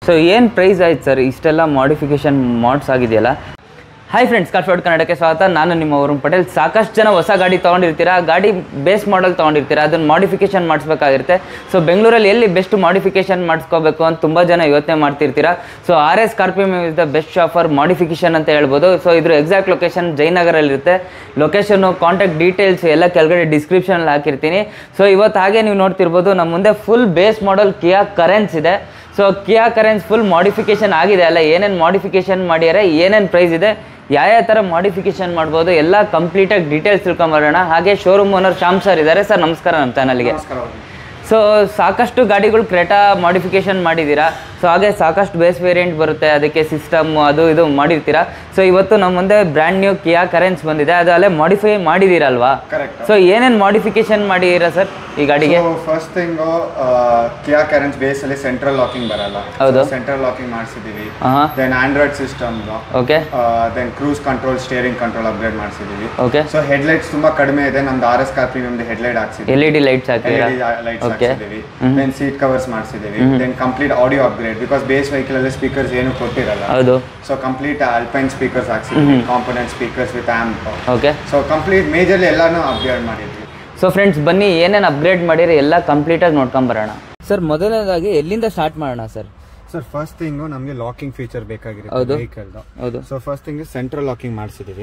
So ಏನು price ಆಯ್ತು sir ಇಷ್ಟೆಲ್ಲ ಮಾಡಿಫಿಕೇಶನ್ ಮಾಡ್ಸ್ ಆಗಿದೆಯಲ್ಲ ಹಾಯ್ ಫ್ರೆಂಡ್ಸ್ ಕಾಫ್ರೋಡ್ ಕನ್ನಡಕ್ಕೆ ಸ್ವಾಗತ ನಾನು ನಿಮ್ಮ ವರುಣ್ ಪಟೇಲ್ ಸಾಕಷ್ಟು ಜನ ಹೊಸ ಗಾಡಿ ತೊಗೊಂಡಿರ್ತೀರಾ ಗಾಡಿ ಬೇಸ್ ಮಾಡಲ್ ತೊಗೊಂಡಿರ್ತೀರಾ ಅದನ್ನು ಮಾಡಿಫಿಕೇಶನ್ ಮಾಡಿಸ್ಬೇಕಾಗಿರುತ್ತೆ ಸೊ ಬೆಂಗಳೂರಲ್ಲಿ ಎಲ್ಲಿ ಬೆಸ್ಟ್ ಮಾಡಿಫಿಕೇಶನ್ ಮಾಡಿಸ್ಕೋಬೇಕು ಅಂತ ತುಂಬ ಜನ ಯೋಚನೆ ಮಾಡ್ತಿರ್ತೀರಾ so R S car PM is the best offer modification ಅಂತ ಹೇಳ್ಬೋದು ಸೊ ಇದ್ರ ಎಕ್ಸಾಕ್ಟ್ ಲೊಕೇಶನ್ ಜಯನಗರಲ್ಲಿರುತ್ತೆ ಲೊಕೇಶನ್ನು ಕಾಂಟ್ಯಾಕ್ಟ್ ಡೀಟೇಲ್ಸ್ ಎಲ್ಲ ಕೆಳಗಡೆ ಡಿಸ್ಕ್ರಿಪ್ಷನಲ್ಲಿ ಹಾಕಿರ್ತೀನಿ ಸೊ ಇವತ್ತು ಹಾಗೆ ನೀವು ನೋಡ್ತಿರ್ಬೋದು ನಮ್ಮ ಮುಂದೆ full base model Kia Carens ಇದೆ so Kia Carens full modification ಆಗಿದೆ ಅಲ್ಲ ಏನೇನು ಮಾಡಿಫಿಕೇಶನ್ ಮಾಡ್ಯಾರೆ ಏನೇನು ಪ್ರೈಸ್ ಇದೆ ಯಾವ ಯಾವ ಥರ ಮಾಡಿಫಿಕೇಶನ್ ಮಾಡ್ಬೋದು ಎಲ್ಲ ಕಂಪ್ಲೀಟಾಗಿ ಡೀಟೇಲ್ಸ್ ತಿಳ್ಕೊಂಬರೋಣ ಹಾಗೆ ಶೋರೂಮ್ ಓನರ್ ಶ್ಯಾಮ್ ಸರ್ ಇದ್ದಾರೆ ಸರ್ ನಮಸ್ಕಾರ ನಮ್ಮ ಚಾನಲ್ಗೆ ಸೊ ಸಾಕಷ್ಟು ಗಾಡಿಗಳು ಕ್ರೆಟಾ ಮಾಡಿಫಿಕೇಶನ್ ಮಾಡಿದ್ದೀರಾ ಸೊ ಹಾಗೆ ಸಾಕಷ್ಟು ಬೇಸ್ ವೇರಿಯಂಟ್ ಬರುತ್ತೆ ಅದಕ್ಕೆ ಸಿಸ್ಟಮ್ ಅದು ಇದು ಮಾಡಿರ್ತೀರಾ ಸೊ ಇವತ್ತು ನಮ್ಮ ಮುಂದೆ ಬ್ರ್ಯಾಂಡ್ ನ್ಯೂ ಕಿಯಾ ಕರೆನ್ಸ್ ಬಂದಿದೆ ಅದು ಅಲ್ಲೇ ಮಾಡಿಫೈ ಮಾಡಿದ್ದೀರಲ್ವಾ Correct. ಸೊ ಏನೇನು ಮಾಡಿಫಿಕೇಶನ್ ಮಾಡಿದ್ದೀರಾ ಸರ್ ಈ ಗಾಡಿಗೆ first thing Kia Carens base ಅಲ್ಲಿ ಸೆಂಟ್ರಲ್ ಲಾಕಿಂಗ್ ಬರಲ್ಲ ಹೌದು. ಸೆಂಟ್ರಲ್ ಲಾಕಿಂಗ್ ಮಾಡಿಸಿದೀವಿ ಹಾಂ then android system okay then cruise control steering control upgrade ಮಾಡಿಸಿದೀವಿ ಓಕೆ ಸೊ ಹೆಡ್ಲೈಟ್ಸ್ ತುಂಬಾ ಕಡಿಮೆ ಇದೆ ನಮ್ದು R S car premium headlight ಹಾಕ್ಸಿದ್ವಿ ಎಲ್ ಇ ಡಿ ಲೈಟ್ಸ್ ಹಾಕಿದ್ದೀರಾ ಲೈಟ್ಸ್ Okay. ಹಾಕ್ಸಿದೀವಿ ದೆನ್ ಸೀಟ್ ಕವರ್ಸ್ ಮಾಡಿಸಿದೀವಿ then complete audio upgrade because base vehicle ಅಲ್ಲಿ ಸ್ಪೀಕರ್ಸ್ ಏನು ಕೊಟ್ಟಿರಲ್ಲ ಹೌದು ಸೊ ಕಂಪ್ಲೀಟ್ ಅಲ್ಪೈನ್ ಸ್ಪೀಕರ್ಸ್ ಹಾಕ್ಸಿದ್ವಿ component speakers with amp okay so complete majorly ಎಲ್ಲಾನು ಅಪ್ಗ್ರೇಡ್ ಮಾಡಿದ್ವಿ ಸೊ ಫ್ರೆಂಡ್ಸ್ ಬನ್ನಿ ಏನೇನು ಅಪ್ಗ್ರೇಡ್ ಮಾಡಿರಿ ಎಲ್ಲ ಕಂಪ್ಲೀಟಾಗಿ ನೋಡ್ಕೊಂಬರೋಣ ಸರ್ ಮೊದಲನೇದಾಗಿ ಎಲ್ಲಿಂದ ಸ್ಟಾರ್ಟ್ ಮಾಡೋಣ ಸರ್ ಸರ್ ಫಸ್ಟ್ ಥಿಂಗ್ ನಮಗೆ ಲಾಕಿಂಗ್ ಫೀಚರ್ ಬೇಕಾಗಿರುತ್ತೆ ಹೌದು. ವೆಹಿಕಲ್ ಹೌದು so first thing central locking ಮಾಡಿಸಿದೀವಿ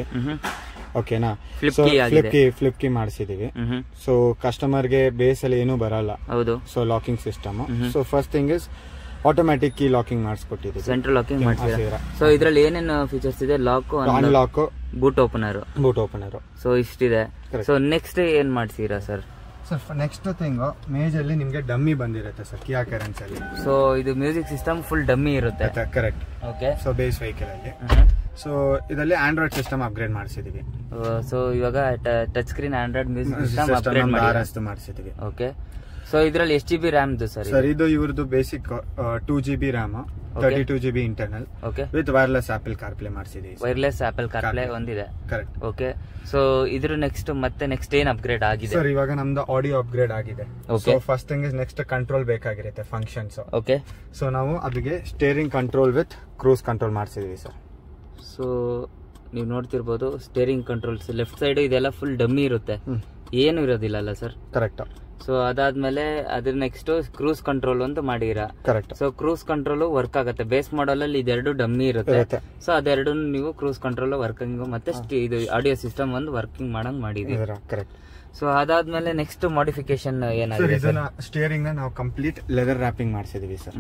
ಓಕೆನಾ Flip ಸೊ key ಆಗಿದೆ. ಫ್ಲಿಪ್ ಕಿ ಫ್ಲಿಪ್ ಕಿ ಮಾಡಿಸಿದೀವಿ ಹ್ಮ್ ಸೊ ಕಸ್ಟಮರ್ಗೆ ಬೇಸ್ ಅಲ್ಲಿ ಏನೂ ಬರಲ್ಲ ಹೌದು so locking system so first thing is automatic key locking ಮಾಡಿಸ್ಕೊಟ್ಟಿದ್ದೀವಿ ಸೆಂಟ್ರಲ್ ಲಾಕಿಂಗ್ ಮಾಡ್ತೀರಾ ಮಾಡ್ಸಿದ್ದೀರಾ. ಸೊ ಇದ್ರಲ್ಲಿ ಏನೇನು ಫೀಚರ್ಸ್ ಇದೆ lock unlock boot opener boot opener so ಇಷ್ಟಿದೆ Correct. ಸೊ ನೆಕ್ಸ್ಟ್ ಏನ್ ಮಾಡ್ತೀರಾ sir sir next thing majorly ನಿಮಗೆ ಡಮ್ಮಿ ಬಂದಿರುತ್ತೆ ಸರ್ ಕಿಯಾ ಕರೆನ್ಸ್ ಅಲ್ಲಿ ಸೊ ಇದು ಮ್ಯೂಸಿಕ್ ಸಿಸ್ಟಮ್ ಫುಲ್ ಡಮ್ಮಿ ಇರುತ್ತೆ correct okay so base vehicle ಅಲ್ಲಿ ಸೊ ಇದರಲ್ಲಿ ಆಂಡ್ರಾಯ್ಡ್ ಸಿಸ್ಟಮ್ ಅಪ್ಗ್ರೇಡ್ ಮಾಡಿಸಿದೀವಿ ಸೊ ಇವಾಗ touch screen android music system upgrade ಮಾಡಿ ಆರ್ ಎಸ್ ಮಾಡಿಸಿದೀವಿ ಓಕೆ ಸೊ ಇದ್ರಲ್ಲಿ ಎಷ್ಟು ಜಿ ಬಿ ರ್ಯಾಮ್ದು ಸರ್ ಸರ್ ಇದು ಇವ್ರದ್ದು basic two G B RAM thirty two G B internal okay with wireless Apple CarPlay ಮಾಡಿಸಿದೀವಿ ವೈರ್ಲೆಸ್ ಆಪಲ್ ಕಾರ್ಪ್ಲೇ ಒಂದಿದೆ correct okay so ಇದ್ರ ನೆಕ್ಸ್ಟ್ ಮತ್ತೆ ನೆಕ್ಸ್ಟ್ ಏನ್ ಅಪ್ಗ್ರೇಡ್ ಆಗಿದೆ ಸರ್ ಇವಾಗ ನಮ್ದು ಆಡಿಯೋ ಅಪ್ಗ್ರೇಡ್ ಆಗಿದೆ Okay. So first thing is next control ಬೇಕಾಗಿರುತ್ತೆ ಫಂಕ್ಷನ್ಸ್ ಓಕೆ ಸೊ ನಾವು ಅದಕ್ಕೆ steering control with cruise control ಮಾಡಿಸಿದೀವಿ ಸರ್ ಸೊ ನೀವು ನೋಡ್ತಿರ್ಬೋದು ಸ್ಟೇರಿಂಗ್ ಕಂಟ್ರೋಲ್ಸ್ ಲೆಫ್ಟ್ ಸೈಡ್ ಇದೆಲ್ಲ ಫುಲ್ ಡಮ್ಮಿ ಇರುತ್ತೆ ಏನು ಇರೋದಿಲ್ಲ ಅಲ್ಲ ಸರ್ ಕರೆಕ್ಟ್ ಸೊ ಅದಾದ್ಮೇಲೆ ಅದ್ರ ನೆಕ್ಸ್ಟ್ ಕ್ರೂಸ್ ಕಂಟ್ರೋಲ್ ಅಂತ ಮಾಡಿರ correct so cruise control work ಆಗುತ್ತೆ ಬೇಸ್ ಮಾಡಲ್ ಅಲ್ಲಿ ಇದೆರಡು ಡಮ್ಮಿ ಇರುತ್ತೆ ಇರುತ್ತೆ. ಸೊ ಅದೆರಡು ನೀವು ಕ್ರೂಸ್ ಕಂಟ್ರೋಲ್ ವರ್ಕಿಂಗ್ ಮತ್ತೆ st- ಇದು ಆಡಿಯೋ ಸಿಸ್ಟಮ್ ಒಂದು ವರ್ಕಿಂಗ್ ಮಾಡಂಗ್ ಮಾಡಿದೀವಿ ಕರೆಕ್ಟ್ ಸೊ ಅದಾದ್ಮೇಲೆ ನೆಕ್ಸ್ಟ್ ಮಾಡಿಫಿಕೇಶನ್ ಸರ್ ಏನಾಗಿದೆ ಇದನ್ನ ಸ್ಟೇರಿಂಗ್ ನ ನಾವು ಕಂಪ್ಲೀಟ್ ಲೆದರ್ ರ್ಯಾಪಿಂಗ್ ಮಾಡಿಸಿದೀವಿ ಸರ್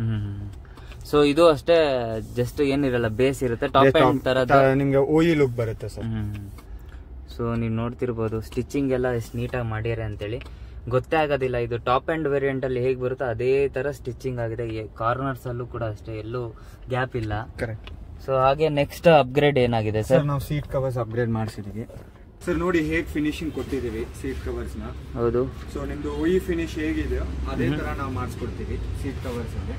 ಸೊ ಇದು ಅಷ್ಟೇ ಜಸ್ಟ್ ಏನಿರಲ್ಲ ಬೇಸ್ ಇರುತ್ತೆ ಟಾಪ್ ಎಂಡ್ ತರದ ನಿಮ್ಗೆ ಓಯಿ ಲುಕ್ ಬರುತ್ತೆ ಸರ್ ಸೊ ನೀವು ನೋಡ್ತಿರ್ಬೋದು ಸ್ಟಿಚಿಂಗ್ ಎಲ್ಲ ಎಷ್ಟು ನೀಟಾಗಿ ಮಾಡ್ಯಾರೆ ಅಂತೇಳಿ ಗೊತ್ತೇ ಆಗೋದಿಲ್ಲ ಇದು ಟಾಪ್ ಅಂಡ್ ವೇರಿಯಂಟ್ ಅಲ್ಲಿ ಹೇಗೆ ಬರುತ್ತೋ ಅದೇ ತರ ಸ್ಟಿಚಿಂಗ್ ಆಗಿದೆ ಕಾರ್ನರ್ಸ್ ಅಲ್ಲೂ ಕೂಡ ಅಷ್ಟೇ ಎಲ್ಲೂ ಗ್ಯಾಪ್ ಇಲ್ಲ ಕರೆಕ್ಟ್ ಸೊ ಹಾಗೆ ನೆಕ್ಸ್ಟ್ ಅಪ್ಗ್ರೇಡ್ ಏನಾಗಿದೆ ಸರ್ ಸರ್ ನಾವು ಸೀಟ್ ಕವರ್ಸ್ ಅಪ್ಗ್ರೇಡ್ ಮಾಡಿಸಿದೀವಿ ಸರ್ ನೋಡಿ ಹೇಗೆ ಫಿನಿಶಿಂಗ್ ಕೊಟ್ಟಿದ್ದೀವಿ ಸೀಟ್ ಕವರ್ಸ್ ನ ಹೌದು ಸೊ ನಿಮ್ದು ಒಯಿ ಫಿನಿಶ್ ಹೇಗಿದೆಯೋ ಅದೇ ತರ ನಾವು ಮಾಡಿಸ್ಕೊಡ್ತೀವಿ ಸೀಟ್ ಕವರ್ಸ್ ಅಲ್ಲಿ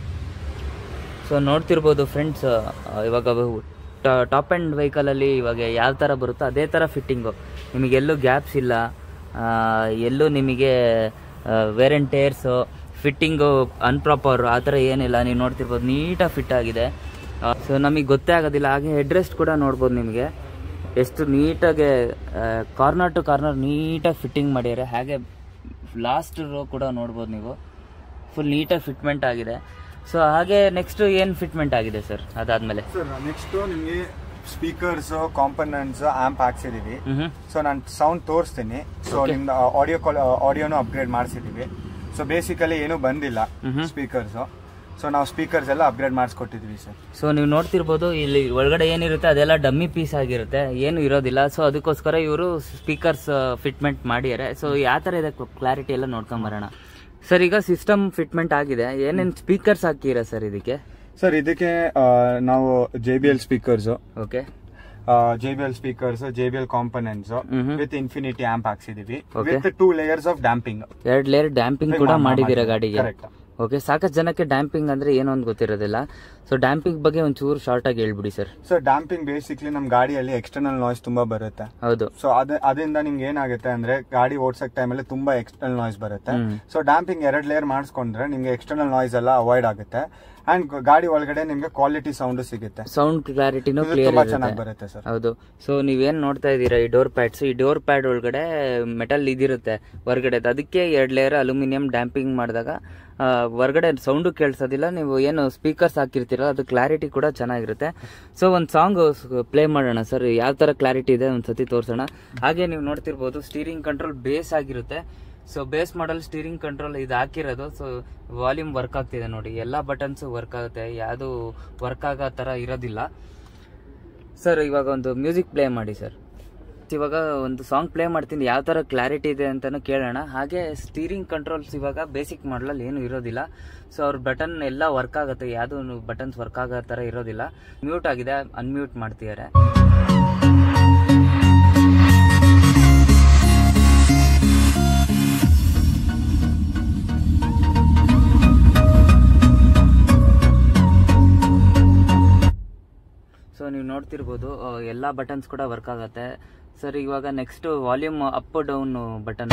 ಸೊ ನೋಡ್ತಿರ್ಬೋದು ಫ್ರೆಂಡ್ಸ್ ಇವಾಗ ಟಾಪ್ ಅಂಡ್ ವೆಹಿಕಲ್ ಅಲ್ಲಿ ಇವಾಗ ಯಾವ ತರ ಬರುತ್ತೋ ಅದೇ ತರ ಫಿಟ್ಟಿಂಗು ನಿಮಗೆ ಎಲ್ಲೂ ಗ್ಯಾಪ್ಸ್ ಇಲ್ಲ ಆ, ಎಲ್ಲೂ ನಿಮಗೆ ವೇರೆಂಟ್ ಟೇರ್ಸು ಫಿಟ್ಟಿಂಗು ಅನ್ಪ್ರಾಪರ್ ಆ ಥರ ಏನಿಲ್ಲ ನೀವು ನೋಡ್ತಿರ್ಬೋದು ನೀಟಾಗಿ ಫಿಟ್ ಆಗಿದೆ ಸೊ ನಮಗೆ ಗೊತ್ತೇ ಆಗೋದಿಲ್ಲ ಹಾಗೆ ಹೆಡ್ರೆಸ್ಟ್ ಕೂಡ ನೋಡ್ಬೋದು ನಿಮಗೆ ಎಷ್ಟು ನೀಟಾಗಿ ಕಾರ್ನರ್ ಟು ಕಾರ್ನರ್ ನೀಟಾಗಿ ಫಿಟ್ಟಿಂಗ್ ಮಾಡ್ಯಾರೆ ಹಾಗೆ ಲಾಸ್ಟ್ ರೋ ಕೂಡ ನೋಡ್ಬೋದು ನೀವು ಫುಲ್ ನೀಟಾಗಿ ಫಿಟ್ಮೆಂಟ್ ಆಗಿದೆ ಸೊ ಹಾಗೆ ನೆಕ್ಸ್ಟ್ ಏನು ಫಿಟ್ಮೆಂಟ್ ಆಗಿದೆ ಸರ್ ಅದಾದ್ಮೇಲೆ ಸರ್ ನೆಕ್ಸ್ಟ್ ನಿಮಗೆ ಸ್ಪೀಕರ್ಸ್ ಕಾಂಪೊನೆಂಟ್ಸ್ ಆಂಪ್ ಹಾಕ್ಸಿದೀವಿ ಹ್ಮ್ ಸೊ ನಾನು ಸೌಂಡ್ ತೋರಿಸ್ತೀನಿ ಸೊ Okay. ನಿಮ್ದು ಆಡಿಯೋ ಆಡಿಯೋನು ಅಪ್ಗ್ರೇಡ್ ಮಾಡಿಸಿದೀವಿ ಸೊ ಬೇಸಿಕಲಿ ಏನೂ ಬಂದಿಲ್ಲ ಮ್ಹೂ. ಸ್ಪೀಕರ್ಸ್ ಸೊ ನಾವು ಸ್ಪೀಕರ್ಸ್ ಎಲ್ಲ ಅಪ್ಗ್ರೇಡ್ ಮಾಡಿಸ್ಕೊಟ್ಟಿದ್ವಿ ಸರ್ ಸೊ ನೀವು ನೋಡ್ತಿರ್ಬೋದು ಇಲ್ಲಿ ಒಳಗಡೆ ಏನಿರುತ್ತೆ ಅದೆಲ್ಲ ಡಮ್ಮಿ ಪೀಸ್ ಆಗಿರುತ್ತೆ ಏನು ಇರೋದಿಲ್ಲ ಸೊ ಅದಕ್ಕೋಸ್ಕರ ಇವರು ಸ್ಪೀಕರ್ಸ್ ಫಿಟ್ಮೆಂಟ್ ಮಾಡಿದ್ದಾರೆ ಸೊ ಯಾವ ಥರ ಇದೆ ಕ್ಲಾರಿಟಿ ಎಲ್ಲ ನೋಡ್ಕೊಂಬರೋಣ ಸರ್ ಈಗ ಸಿಸ್ಟಮ್ ಫಿಟ್ಮೆಂಟ್ ಆಗಿದೆ ಏನೇನು ಸ್ಪೀಕರ್ಸ್ ಹಾಕಿರ ಸರ್ ಇದಕ್ಕೆ ಸರ್ ಇದಕ್ಕೆ ಆ, ನಾವು J B L speakers okay J B L speakers J B L components ಮ್ಹೂ. ವಿತ್ ಇನ್ಫಿನಿಟಿ ಆಂಪ್ ಹಾಕ್ಸಿದೀವಿ Okay. With two layers of damping ಎರಡು ಲೇಯರ್ ಡ್ಯಾಂಪಿಂಗ್ ಕೂಡ ಮಾಡಿದ್ದೀರಾ ಗಾಡಿಗೆ ಕರೆಕ್ಟ್ ಓಕೆ ಸಾಕಷ್ಟು ಜನಕ್ಕೆ ಡ್ಯಾಂಪಿಂಗ್ ಅಂದರೆ ಏನೋ ಒಂದು ಗೊತ್ತಿರೋದಿಲ್ಲ ಸೊ ಡ್ಯಾಂಪಿಂಗ್ ಬಗ್ಗೆ ಒಂಚೂರು ಶಾರ್ಟಾಗಿ ಹೇಳ್ಬಿಡಿ ಸರ್ ಸೊ ಡ್ಯಾಂಪಿಂಗ್ ಬೇಸಿಕ್ಲಿ ನಮ್ಮ ಗಾಡಿಯಲ್ಲಿ ಎಕ್ಸ್ಟರ್ನಲ್ ನಾಯ್ಸ್ ತುಂಬಾ ಬರುತ್ತೆ ಹೌದು ಸೊ ಅದ ಅದರಿಂದ ನಿಮ್ಗೆ ಏನಾಗುತ್ತೆ ಅಂದ್ರೆ ಗಾಡಿ ಓಡ್ಸಕ್ ಟೈಮಲ್ಲಿ ತುಂಬಾ ಎಕ್ಸ್ಟರ್ನಲ್ ನಾಯ್ಸ್ ಬರುತ್ತೆ ಹ್ಮ್. ಸೊ ಡ್ಯಾಂಪಿಂಗ್ ಎರಡ್ ಲೇಯರ್ ಮಾಡಿಸ್ಕೊಂಡ್ರೆ ನಿಮ್ಗೆ ಎಕ್ಸ್ಟರ್ನಲ್ ನಾಯ್ಸ್ ಎಲ್ಲ ಅವಾಯ್ಡ್ ಆಗುತ್ತೆ ಅಂಡ್ ಗಾಡಿ ಒಳಗಡೆ ನಿಮ್ಗೆ ಕ್ವಾಲಿಟಿ ಸೌಂಡ್ ಸಿಗುತ್ತೆ ಸೌಂಡ್ ಕ್ಲಾರಿಟಿನೂ ಇದು ಕ್ಲಿಯರ್ ತುಂಬಾ ಚೆನ್ನಾಗಿ ಬರುತ್ತೆ ಸರ್ ಹೌದು ಸೊ ನೀವೇನು ನೋಡ್ತಾ ಇದ್ದೀರಾ ಈ ಡೋರ್ ಪ್ಯಾಡ್ಸ್ ಈ ಡೋರ್ ಪ್ಯಾಡ್ ಒಳಗಡೆ ಮೆಟಲ್ ಇದಿರುತ್ತೆ ಹೊರಗಡೆ ಅದಕ್ಕೆ ಎರಡು ಲೇಯರ್ ಅಲ್ಯೂಮಿನಿಯಂ ಡ್ಯಾಂಪಿಂಗ್ ಮಾಡಿದಾಗ ಆ, ಹೊರಗಡೆ ಸೌಂಡು ಕೇಳಿಸೋದಿಲ್ಲ ನೀವು ಏನು ಸ್ಪೀಕರ್ಸ್ ಹಾಕಿರ್ತೀರಲ್ಲ ಅದು ಕ್ಲಾರಿಟಿ ಕೂಡ ಚೆನ್ನಾಗಿರುತ್ತೆ ಸೊ ಒಂದು ಸಾಂಗ್ ಪ್ಲೇ ಮಾಡೋಣ ಸರ್ ಯಾವ ಥರ ಕ್ಲಾರಿಟಿ ಇದೆ ಒಂದು ಸತಿ ತೋರಿಸೋಣ ಹಾಗೆ ನೀವು ನೋಡ್ತಿರ್ಬೋದು ಸ್ಟೀರಿಂಗ್ ಕಂಟ್ರೋಲ್ ಬೇಸ್ ಆಗಿರುತ್ತೆ so base model steering control ಇದು ಹಾಕಿರೋದು ಸೊ ವಾಲ್ಯೂಮ್ ವರ್ಕ್ ಆಗ್ತಿದೆ ನೋಡಿ ಎಲ್ಲ ಬಟನ್ಸು ವರ್ಕ್ ಆಗುತ್ತೆ ಯಾವುದು ವರ್ಕ್ ಆಗೋ ಥರ ಇರೋದಿಲ್ಲ ಸರ್ ಇವಾಗ ಒಂದು ಮ್ಯೂಸಿಕ್ ಪ್ಲೇ ಮಾಡಿ ಸರ್ ಇವಾಗ ಒಂದು ಸಾಂಗ್ ಪ್ಲೇ ಮಾಡ್ತೀನಿ ಯಾವ ಥರ ಕ್ಲಾರಿಟಿ ಇದೆ ಅಂತಲೂ ಕೇಳೋಣ ಹಾಗೆ ಸ್ಟೀರಿಂಗ್ ಕಂಟ್ರೋಲ್ಸ್ ಇವಾಗ ಬೇಸಿಕ್ ಮಾಡಲಲ್ಲಿ ಏನು ಇರೋದಿಲ್ಲ ಸೊ ಅವ್ರ ಬಟನ್ ಎಲ್ಲ ವರ್ಕ್ ಆಗುತ್ತೆ ಯಾವುದು ಬಟನ್ಸ್ ವರ್ಕ್ ಆಗೋ ಥರ ಇರೋದಿಲ್ಲ ಮ್ಯೂಟ್ ಆಗಿದೆ ಅನ್ಮ್ಯೂಟ್ ಮಾಡ್ತಿದ್ದಾರೆ ಸೊ ನೀವು ನೋಡ್ತಿರ್ಬೋದು ಆ, ಎಲ್ಲ ಬಟನ್ಸ್ ಕೂಡ ವರ್ಕ್ ಆಗುತ್ತೆ ಸರ್ ಇವಾಗ next volume up down button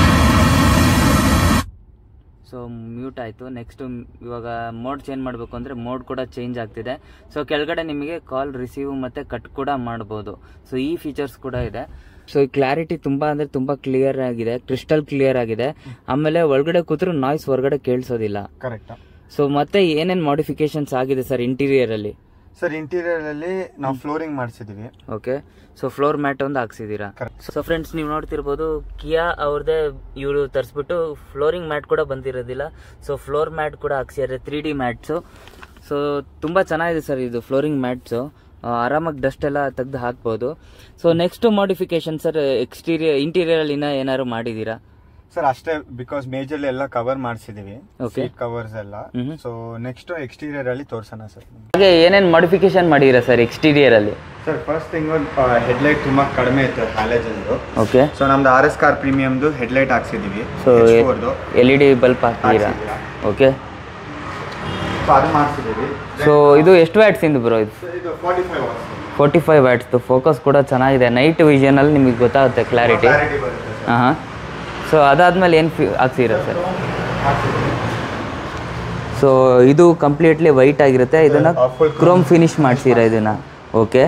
so mute ಆಯಿತು ನೆಕ್ಸ್ಟ್ ಇವಾಗ ಮೋಡ್ ಚೇಂಜ್ ಮಾಡಬೇಕು ಅಂದರೆ ಮೋಡ್ ಕೂಡ ಚೇಂಜ್ ಆಗ್ತಿದೆ ಸೊ ಕೆಳಗಡೆ ನಿಮಗೆ ಕಾಲ್ ರಿಸೀವ್ ಮತ್ತು ಕಟ್ ಕೂಡ ಮಾಡ್ಬೋದು ಸೊ ಈ ಫೀಚರ್ಸ್ ಕೂಡ ಇದೆ ಸೊ ಈ ಕ್ಲಾರಿಟಿ ತುಂಬ ಅಂದರೆ ತುಂಬ ಕ್ಲಿಯರ್ ಆಗಿದೆ ಕ್ರಿಸ್ಟಲ್ ಕ್ಲಿಯರ್ ಆಗಿದೆ ಆಮೇಲೆ ಒಳಗಡೆ ಕೂತ್ರು ನಾಯ್ಸ್ ಹೊರಗಡೆ ಕೇಳಿಸೋದಿಲ್ಲ ಕರೆಕ್ಟ್ ಸೊ ಮತ್ತೆ ಏನೇನು ಮಾಡಿಫಿಕೇಶನ್ಸ್ ಆಗಿದೆ ಸರ್ ಇಂಟೀರಿಯರಲ್ಲಿ ಸರ್ ಇಂಟೀರಿಯರ್ ಅಲ್ಲಿ ನಾವು ಫ್ಲೋರಿಂಗ್ ಮಾಡಿಸಿದೀವಿ ಓಕೆ ಸೊ ಫ್ಲೋರ್ ಮ್ಯಾಟ್ ಒಂದು ಹಾಕ್ಸಿದ್ದೀರಾ Correct. ಸೊ ಫ್ರೆಂಡ್ಸ್ ನೀವು ನೋಡ್ತಿರ್ಬೋದು ಕಿಯಾ ಅವ್ರದ್ದೇ ಇವರು ತರಿಸ್ಬಿಟ್ಟು ಫ್ಲೋರಿಂಗ್ ಮ್ಯಾಟ್ ಕೂಡ ಬಂದಿರೋದಿಲ್ಲ ಸೊ ಫ್ಲೋರ್ ಮ್ಯಾಟ್ ಕೂಡ ಹಾಕ್ಸಿದ್ದಾರೆ ತ್ರೀ ಡಿ ಮ್ಯಾಟ್ಸು ಸೊ ತುಂಬ ಚೆನ್ನಾಗಿದೆ ಸರ್ ಇದು ಫ್ಲೋರಿಂಗ್ ಮ್ಯಾಟ್ಸು ಆರಾಮಾಗಿ ಡಸ್ಟ್ ಎಲ್ಲ ತೆಗೆದು ಹಾಕ್ಬೋದು so next modification sir exterior interior ಇನ್ನ ಏನಾದ್ರು ಮಾಡಿದ್ದೀರಾ ಸರ್ ಅಷ್ಟೇ ಬಿಕಾಸ್ ಮೇಜರ್ಲಿ ಎಲ್ಲ ಕವರ್ ಮಾಡಿಸಿದೀವಿ Okay. ಸೀಟ್ ಕವರ್ಸ್ ಎಲ್ಲ ಮ್ಹೂ. ಸೊ ನೆಕ್ಸ್ಟ್ ಎಕ್ಸ್ಟೀರಿಯರ್ ಅಲ್ಲಿ ತೋರ್ಸೋಣ ಸರ್ ಹಾಗೆ ಏನೇನು ಮಾಡಿಫಿಕೇಶನ್ ಮಾಡಿದ್ದೀರಾ ಸರ್ ಎಕ್ಸ್ಟೀರಿಯರಲ್ಲಿ ಸರ್ ಫಸ್ಟ್ ಥಿಂಗ್ ಹೆಡ್ಲೈಟ್ ತುಂಬಾ ಕಡಿಮೆ ಇತ್ತು ಹ್ಯಾಲೇಜನ್ದು ಓಕೆ ಸೊ ನಮ್ದು ಆರ್ ಎಸ್ ಕಾರ್ ಪ್ರೀಮಿಯಮ್ದು ಹೆಡ್ಲೈಟ್ ಹಾಕ್ಸಿದೀವಿ ಸೊ ಫೋರ್ದು ಎಲ್ ಇ ಡಿ ಬಲ್ಪ್ ಹಾಕ್ತಿದ್ದೀರಾ ಹಾಕ್ಸಿದ್ದೀರಾ. ಓಕೆ ಸೊ ಅದು ಮಾಡಿಸಿದೀವಿ ಸೊ ಇದು ಎಷ್ಟು ವ್ಯಾಟ್ಸ್ ಇಂದು ಬ್ರೋ ಇದು ಇದು ಫಾರ್ಟಿ ಫೈವ್ ಫೋರ್ಟಿ ಫೈವ್ ವ್ಯಾಟ್ಸ್ದು ಫೋಕಸ್ ಕೂಡ ಚೆನ್ನಾಗಿದೆ ನೈಟ್ ವಿಷನಲ್ಲಿ ನಿಮಗೆ ಗೊತ್ತಾಗುತ್ತೆ ಕ್ಲಾರಿಟಿ ಕ್ಲಾರಿಟಿ ಬರುತ್ತೆ ಸರ್ ಹಾಂ ಹಾಂ ಸೊ ಅದಾದಮೇಲೆ ಏನು ಫಿ ಹಾಕ್ಸಿರ ಸರ್ ಹಾಕ್ಸಿದ್ದೀವಿ. ಸೊ ಇದು ಕಂಪ್ಲೀಟ್ಲಿ ವೈಟ್ ಆಗಿರುತ್ತೆ ಇದನ್ನು ಆ, full ಕ್ರೋಮ್ ಫಿನಿಶ್ ಮಾಡಿಸಿರ ಇದನ್ನು ಓಕೆ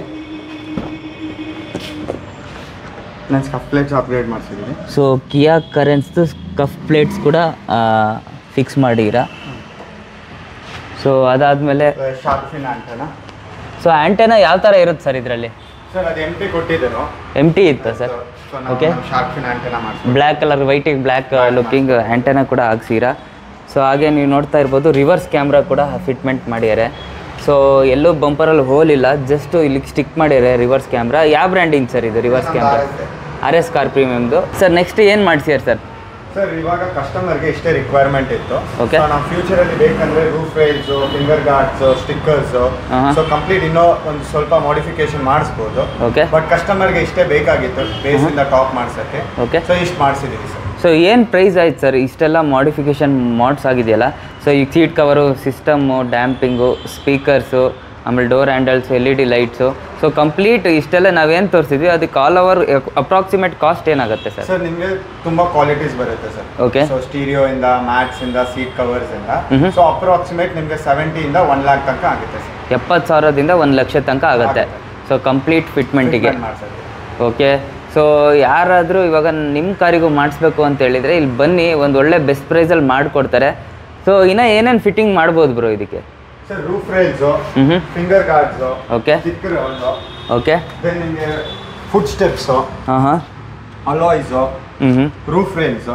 ನಾನು ಸ್ಕಫ್ ಪ್ಲೇಟ್ಸ್ ಅಪ್ಗ್ರೇಡ್ ಮಾಡಿಸಿದೀವಿ ಸೊ ಕಿಯಾ ಕರೆನ್ಸ್ದು ಕಫ್ ಪ್ಲೇಟ್ಸ್ ಕೂಡ ಫಿಕ್ಸ್ ಮಾಡಿರಾ ಸೊ ಅದಾದಮೇಲೆ sharp fin antenna so antenna ಯಾವ ಥರ ಇರುತ್ತೆ ಸರ್ ಇದರಲ್ಲಿ ಸರ್ ಅದು ಎಮ್ ಟಿ ಕೊಟ್ಟಿದ್ದರು ಎಮ್ ಟಿ ಇತ್ತು ಸರ್ ಸೊ Okay. ನಾವು ಶಾರ್ಪ್ ಫಿನ್ ಆಂಟೆನಾ ಮಾಡಿಸ್ತೀವಿ ಬ್ಲ್ಯಾಕ್ ಕಲರ್ ವೈಟಿಗೆ ಬ್ಲ್ಯಾಕ್ ಲುಕ್ಕಿಂಗ್ ಆ್ಯಂಟೆನಾ ಕೂಡ ಹಾಕ್ಸಿರಾ ಸೊ ಹಾಗೆ ನೀವು ನೋಡ್ತಾ ಇರ್ಬೋದು ರಿವರ್ಸ್ ಕ್ಯಾಮ್ರಾ ಕೂಡ ಫಿಟ್ಮೆಂಟ್ ಮಾಡಿದ್ದಾರೆ ಸೊ ಎಲ್ಲೂ ಬಂಪರಲ್ಲಿ ಹೋಲ್ ಇಲ್ಲ ಜಸ್ಟ್ ಇಲ್ಲಿಗೆ ಸ್ಟಿಕ್ ಮಾಡಿದ್ದಾರೆ ರಿವರ್ಸ್ ಕ್ಯಾಮ್ರಾ ಯಾವ ಬ್ರ್ಯಾಂಡಿಂಗ್ ಸರ್ ಇದು ರಿವರ್ಸ್ ನಮ್ದು camera RS. R S car ಪ್ರೀಮಿಯಮ್ದು ಸರ್ ನೆಕ್ಸ್ಟ್ ಏನು ಮಾಡ್ಸಿದ್ದಾರೆ ಸರ್ ಸರ್ ಇವಾಗ ಕಸ್ಟಮರ್ಗೆ ಇಷ್ಟೇ ರಿಕ್ವೈರ್ಮೆಂಟ್ ಇತ್ತು Okay. ಸೊ ನಾವು ಫ್ಯೂಚರ್ ಅಲ್ಲಿ ಬೇಕಂದ್ರೆ roof rails finger guards stickers ಆಹಾ. ಸೊ ಕಂಪ್ಲೀಟ್ ಇನ್ನೂ ಒಂದು ಸ್ವಲ್ಪ ಮಾಡಿಫಿಕೇಶನ್ ಮಾಡಿಸ್ಬೋದು ಓಕೆ ಬಟ್ ಕಸ್ಟಮರ್ಗೆ ಇಷ್ಟೇ ಬೇಕಾಗಿತ್ತು ಬೇಸ್ ಇಂದ ಟಾಪ್ ಮಾಡ್ಸಕ್ಕೆ ಓಕೆ ಸೊ ಇಷ್ಟು ಮಾಡಿಸಿದೀವಿ ಸರ್ ಸೊ ಏನು ಪ್ರೈಸ್ ಆಯ್ತು ಸರ್ ಇಷ್ಟೆಲ್ಲ ಮಾಡಿಫಿಕೇಷನ್ ಮಾಡ್ಸ್ ಆಗಿದೆಯಲ್ಲ ಸೊ ಈಗ seat cover system damping speakers ಆಮೇಲೆ door handles L E D lights so complete ಇಷ್ಟೆಲ್ಲ ನಾವೇನು ತೋರಿಸಿದ್ವಿ ಅದಕ್ಕೆ ಆಲ್ ಓವರ್ ಅಪ್ರಾಕ್ಸಿಮೇಟ್ ಕಾಸ್ಟ್ ಏನಾಗುತ್ತೆ ಸರ್ ಸರ್ ನಿಮಗೆ ತುಂಬಾ ಕ್ವಾಲಿಟೀಸ್ ಬರುತ್ತೆ ಸರ್ Okay. ಸೊ ಸ್ಟೀರಿಯೋ ಇಂದ ಮ್ಯಾಟ್ಸ್ ಇಂದ ಸೀಟ್ ಕವರ್ಸ್ ಇಂದ ಮ್ಹೂ. ಸೊ ಅಪ್ರಾಕ್ಸಿಮೇಟ್ ನಿಮಗೆ ಸೆವೆಂಟಿ ಇಂದ ಒನ್ ಲ್ಯಾಕ್ ತನಕ ಆಗುತ್ತೆ ಸರ್ ಎಪ್ಪತ್ತು ಸಾವಿರದಿಂದ ಒಂದು ಲಕ್ಷ ತನಕ ಆಗುತ್ತೆ ಸೊ ಕಂಪ್ಲೀಟ್ ಫಿಟ್ಮೆಂಟಿಗೆ Fitment ಮಾಡ್ಸಕ್ಕೆ. ಓಕೆ ಸೊ ಯಾರಾದರೂ ಇವಾಗ ನಿಮ್ಮ ಕಾರಿಗೂ ಮಾಡಿಸ್ಬೇಕು ಅಂತ ಹೇಳಿದರೆ ಇಲ್ಲಿ ಬನ್ನಿ ಒಂದು ಒಳ್ಳೆ ಬೆಸ್ಟ್ ಪ್ರೈಸಲ್ಲಿ ಮಾಡಿಕೊಡ್ತಾರೆ ಸೊ ಇನ್ನೂ ಏನೇನು ಫಿಟ್ಟಿಂಗ್ ಮಾಡ್ಬೋದು ಬ್ರೋ ಇದಕ್ಕೆ ಸರ್ ರೂಫ್ ರೈಲ್ಸ್ ಹ್ಞೂ ಫಿಂಗರ್ ಗಾರ್ಡ್ಸ್ ಓಕೆ ಸ್ಟಿಕ್ಕರ್ ಒಂದು ಓಕೆ ದೆನ್ ನಿಮಗೆ ಫುಡ್ ಸ್ಟೆಪ್ಸ್ ಹಾಂ ಹಾಂ ಅಲಾಯ್ಸ್ ಹ್ಞೂ ಹ್ಞೂ ರೂಫ್ ರೈಲ್ಸ್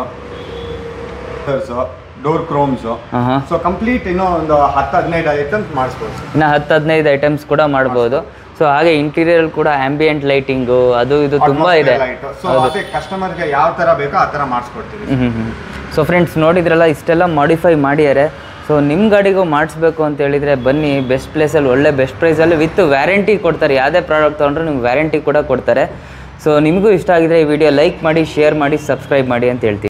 ಡೋರ್ ಕ್ರೋಮ್ಸ್ ಹಾಂ ಹಾಂ ಸೊ ಕಂಪ್ಲೀಟ್ ಇನ್ನೂ ಒಂದು ಹತ್ತು ಹದಿನೈದು ಐಟಮ್ಸ್ ಮಾಡಿಸ್ಬೋದು ಸರ್ ಇನ್ನು ಹತ್ತು ಹದಿನೈದು ಐಟಮ್ಸ್ ಕೂಡ ಮಾಡ್ಬೋದು ಸೊ ಹಾಗೆ ಇಂಟೀರಿಯರ್ ಕೂಡ ಆಂಬಿಯೆಂಟ್ ಲೈಟಿಂಗು ಅದು ಇದು ತುಂಬ ಇದೆ ಸೊ ಅದೇ ಕಸ್ಟಮರ್ಗೆ ಯಾವ ತರ ಬೇಕೋ ಆ ತರ ಮಾಡಿಸ್ಕೊಡ್ತೀವಿ ಸೊ ಫ್ರೆಂಡ್ಸ್ ನೋಡಿದ್ರಲ್ಲ ಇಷ್ಟೆಲ್ಲ ಮಾಡಿಫೈ ಮಾಡಿದ್ದಾರೆ ಸೊ ನಿಮ್ಮ ಗಾಡಿಗೂ ಮಾಡಿಸ್ಬೇಕು ಅಂತ ಹೇಳಿದರೆ ಬನ್ನಿ ಬೆಸ್ಟ್ ಪ್ಲೇಸಲ್ಲಿ ಒಳ್ಳೆ ಬೆಸ್ಟ್ ಪ್ರೈಸಲ್ಲಿ ವಿತ್ ವ್ಯಾರಂಟಿ ಕೊಡ್ತಾರೆ ಯಾವುದೇ ಪ್ರಾಡಕ್ಟ್ ತೊಗೊಂಡ್ರು ನಿಮ್ಗೆ ವ್ಯಾರಂಟಿ ಕೂಡ ಕೊಡ್ತಾರೆ ಸೊ ನಿಮಗೂ ಇಷ್ಟ ಆಗಿದ್ರೆ ಈ ವಿಡಿಯೋ ಲೈಕ್ ಮಾಡಿ ಶೇರ್ ಮಾಡಿ ಸಬ್ಸ್ಕ್ರೈಬ್ ಮಾಡಿ ಅಂತ ಹೇಳ್ತೀನಿ